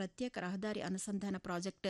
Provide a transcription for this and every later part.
ప్రత్యేక రహదారి అనుసంధాన ప్రాజెక్టు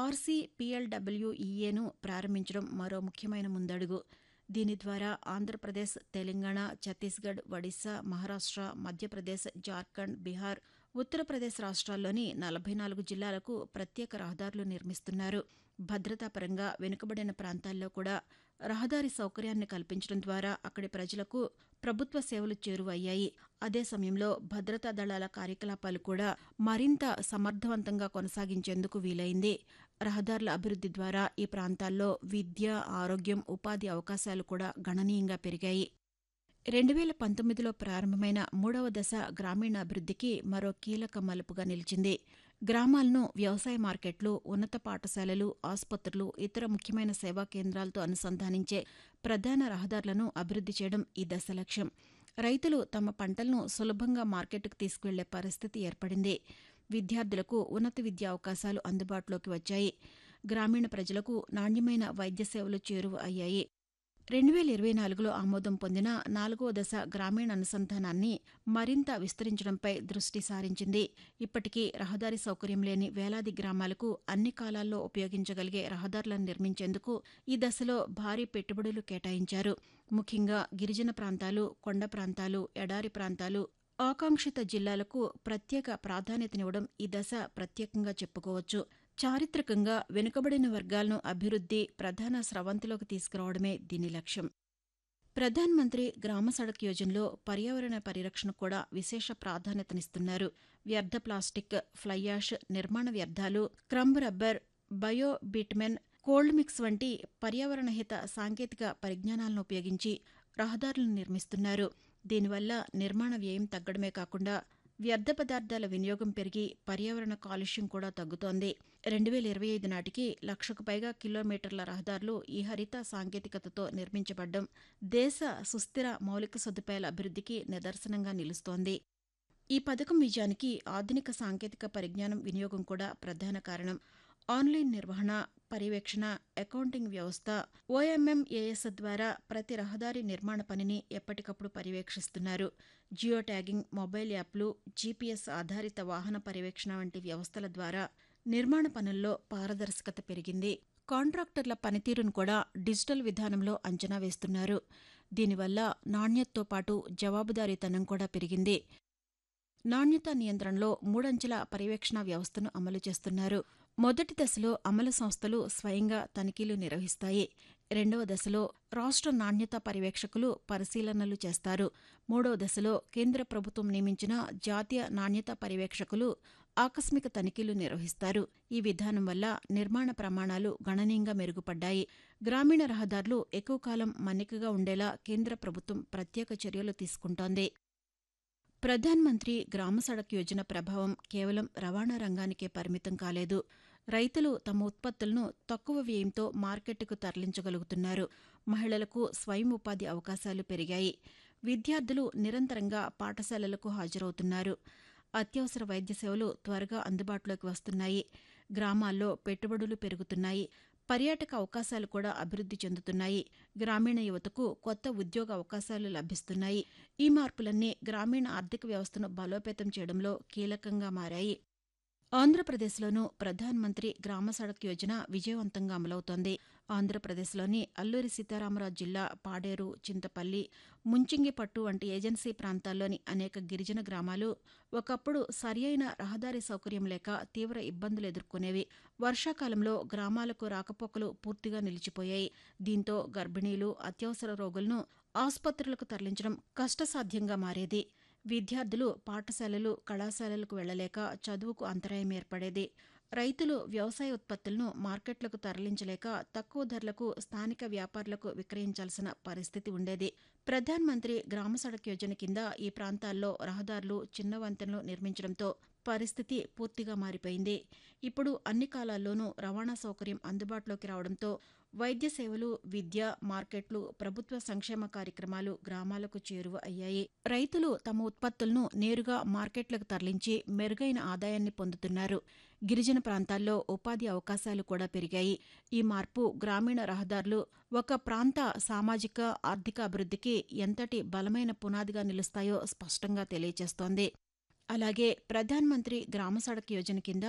ఆర్సీపీఎల్డబ్ల్యూఈఏను ప్రారంభించడం మరో ముఖ్యమైన ముందడుగు దీని ద్వారా ఆంధ్రప్రదేశ్ తెలంగాణ ఛత్తీస్గఢ్ ఒడిశా మహారాష్ట్ర మధ్యప్రదేశ్ జార్ఖండ్ బీహార్ ఉత్తరప్రదేశ్ రాష్ట్రాల్లోని నలభై నాలుగు జిల్లాలకు ప్రత్యేక రహదారులు నిర్మిస్తున్నారు భద్రతాపరంగా వెనుకబడిన ప్రాంతాల్లో కూడా రహదారి సౌకర్యాన్ని కల్పించడం ద్వారా అక్కడి ప్రజలకు ప్రభుత్వ సేవలు చేరువయ్యాయి అదే సమయంలో భద్రతా దళాల కార్యకలాపాలు కూడా మరింత సమర్థవంతంగా కొనసాగించేందుకు వీలైంది రహదారుల అభివృద్ది ద్వారా ఈ ప్రాంతాల్లో విద్య ఆరోగ్యం ఉపాధి అవకాశాలు కూడా గణనీయంగా పెరిగాయి రెండు వేల పంతొమ్మిదిలో ప్రారంభమైన మూడవ దశ గ్రామీణాభివృద్ధికి మరో కీలక మలుపుగా నిలిచింది గ్రామాలను వ్యవసాయ మార్కెట్లు ఉన్నత పాఠశాలలు ఆసుపత్రులు ఇతర ముఖ్యమైన సేవా కేంద్రాలతో అనుసంధానించే ప్రధాన రహదారులను అభివృద్ది చేయడం ఈ దశ లక్ష్యం రైతులు తమ పంటలను సులభంగా మార్కెట్కు తీసుకువెళ్లే పరిస్థితి ఏర్పడింది విద్యార్థులకు ఉన్నత విద్యా అవకాశాలు అందుబాటులోకి వచ్చాయి గ్రామీణ ప్రజలకు నాణ్యమైన వైద్య సేవలు చేరువ అయ్యాయి రెండు వేల ఇరవై నాలుగులో ఆమోదం పొందిన నాలుగవ దశ గ్రామీణ అనుసంధానాన్ని మరింత విస్తరించడంపై దృష్టి సారించింది ఇప్పటికీ రహదారి సౌకర్యం లేని వేలాది గ్రామాలకు అన్ని కాలాల్లో ఉపయోగించగలిగే రహదారులను నిర్మించేందుకు ఈ దశలో భారీ పెట్టుబడులు కేటాయించారు ముఖ్యంగా గిరిజన ప్రాంతాలు కొండ ప్రాంతాలు ఎడారి ప్రాంతాలు ఆకాంక్షిత జిల్లాలకు ప్రత్యేక ప్రాధాన్యతనివ్వడం ఈ దశ ప్రత్యేకంగా చెప్పుకోవచ్చు చారిత్రకంగా వెనుకబడిన వర్గాలను అభివృద్ది ప్రధాన స్రవంతిలోకి తీసుకురావడమే దీని లక్ష్యం ప్రధాన్ మంత్రి గ్రామ సడక్ యోజనలో పర్యావరణ పరిరక్షణ కూడా విశేష ప్రాధాన్యతనిస్తున్నారు వ్యర్థ ప్లాస్టిక్ ఫ్లైయాష్ నిర్మాణ వ్యర్థాలు crumb rubber bio bitumen cold mix వంటి పర్యావరణహిత సాంకేతిక పరిజ్ఞానాలను ఉపయోగించి రహదారులను నిర్మిస్తున్నారు దీనివల్ల నిర్మాణ వ్యయం తగ్గడమే కాకుండా వ్యర్థ పదార్థాల వినియోగం పెరిగి పర్యావరణ కాలుష్యం కూడా తగ్గుతోంది రెండు వేల ఇరవై ఐదు నాటికి లక్షకు పైగా కిలోమీటర్ల రహదారులు ఈ హరిత సాంకేతికతతో నిర్మించబడ్డం దేశ సుస్థిర మౌలిక సదుపాయాల అభివృద్ధికి నిదర్శనంగా నిలుస్తోంది ఈ పథకం విజయానికి ఆధునిక సాంకేతిక పరిజ్ఞానం వినియోగం కూడా ప్రధాన కారణం ఆన్లైన్ నిర్వహణ పర్యవేక్షణ అకౌంటింగ్ వ్యవస్థ ఓఎంఎంఏఎస్ ద్వారా ప్రతి రహదారి నిర్మాణ పనిని ఎప్పటికప్పుడు పర్యవేక్షిస్తున్నారు జియో ట్యాగింగ్ మొబైల్ యాప్లు జీపీఎస్ ఆధారిత వాహన పర్యవేక్షణ వంటి వ్యవస్థల ద్వారా నిర్మాణ పనుల్లో పారదర్శకత పెరిగింది కాంట్రాక్టర్ల పనితీరును కూడా డిజిటల్ విధానంలో అంచనా వేస్తున్నారు దీనివల్ల నాణ్యతతో పాటు జవాబుదారీతనం కూడా పెరిగింది నాణ్యతా నియంత్రణలో మూడంచెల పర్యవేక్షణ వ్యవస్థను అమలు చేస్తున్నారు మొదటి దశలో అమలు సంస్థలు స్వయంగా తనిఖీలు నిర్వహిస్తాయి రెండవ దశలో రాష్ట్ర నాణ్యతా పర్యవేక్షకులు పరిశీలనలు చేస్తారు మూడవ దశలో కేంద్ర ప్రభుత్వం నియమించిన జాతీయ నాణ్యతా పర్యవేక్షకులు ఆకస్మిక తనిఖీలు నిర్వహిస్తారు ఈ విధానం వల్ల నిర్మాణ ప్రమాణాలు గణనీయంగా మెరుగుపడ్డాయి గ్రామీణ రహదారులు ఎక్కువ కాలం మన్నికగా ఉండేలా కేంద్ర ప్రభుత్వం ప్రత్యేక చర్యలు తీసుకుంటోంది ప్రధాన్ మంత్రి గ్రామ సడక్ యోజన ప్రభావం కేవలం రవాణా రంగానికే పరిమితం కాలేదు రైతులు తమ ఉత్పత్తులను తక్కువ వ్యయంతో మార్కెట్కు తరలించగలుగుతున్నారు మహిళలకు స్వయం ఉపాధి అవకాశాలు పెరిగాయి విద్యార్థులు నిరంతరంగా పాఠశాలలకు హాజరవుతున్నారు అత్యవసర వైద్య సేవలు త్వరగా అందుబాటులోకి వస్తున్నాయి గ్రామాల్లో పెట్టుబడులు పెరుగుతున్నాయి పర్యాటక అవకాశాలు కూడా అభివృద్ది చెందుతున్నాయి గ్రామీణ యువతకు కొత్త ఉద్యోగ అవకాశాలు లభిస్తున్నాయి ఈ మార్పులన్నీ గ్రామీణ ఆర్థిక వ్యవస్థను బలోపేతం చేయడంలో కీలకంగా మారాయి ఆంధ్రప్రదేశ్లోనూ ప్రధాన్ మంత్రి గ్రామ సడక్ యోజన విజయవంతంగా అమలవుతోంది ఆంధ్రప్రదేశ్లోని అల్లూరి సీతారామరాజు జిల్లా పాడేరు చింతపల్లి ముంచింగిపట్టు వంటి ఏజెన్సీ ప్రాంతాల్లోని అనేక గిరిజన గ్రామాలు ఒకప్పుడు సరియైన రహదారి సౌకర్యం లేక తీవ్ర ఇబ్బందులు ఎదుర్కొనేవి వర్షాకాలంలో గ్రామాలకు రాకపోకలు పూర్తిగా నిలిచిపోయాయి దీంతో గర్భిణీలు అత్యవసర రోగులను ఆసుపత్రులకు తరలించడం కష్టసాధ్యంగా మారేది విద్యార్థులు పాఠశాలలు కళాశాలలకు వెళ్లలేక చదువుకు అంతరాయం ఏర్పడేది రైతులు వ్యవసాయ ఉత్పత్తులను మార్కెట్లకు తరలించలేక తక్కువ ధరలకు స్థానిక వ్యాపారులకు విక్రయించాల్సిన పరిస్థితి ఉండేది ప్రధాన్ మంత్రి గ్రామ సడక్ యోజన కింద ఈ ప్రాంతాల్లో రహదారులు చిన్న వంతెనలు నిర్మించడంతో పరిస్థితి పూర్తిగా మారిపోయింది ఇప్పుడు అన్ని కాలాల్లోనూ రవాణా సౌకర్యం అందుబాటులోకి రావడంతో వైద్య సేవలు విద్య మార్కెట్లు ప్రభుత్వ సంక్షేమ కార్యక్రమాలు గ్రామాలకు చేరువ అయ్యాయి రైతులు తమ ఉత్పత్తులను నేరుగా మార్కెట్లకు తరలించి మెరుగైన ఆదాయాన్ని పొందుతున్నారు గిరిజన ప్రాంతాల్లో ఉపాధి అవకాశాలు కూడా పెరిగాయి ఈ మార్పు గ్రామీణ రహదారులు ఒక ప్రాంత సామాజిక ఆర్థిక అభివృద్ధికి ఎంతటి బలమైన పునాదిగా నిలుస్తాయో స్పష్టంగా తెలియజేస్తోంది అలాగే ప్రధాన్ మంత్రి గ్రామ సడక్ యోజన కింద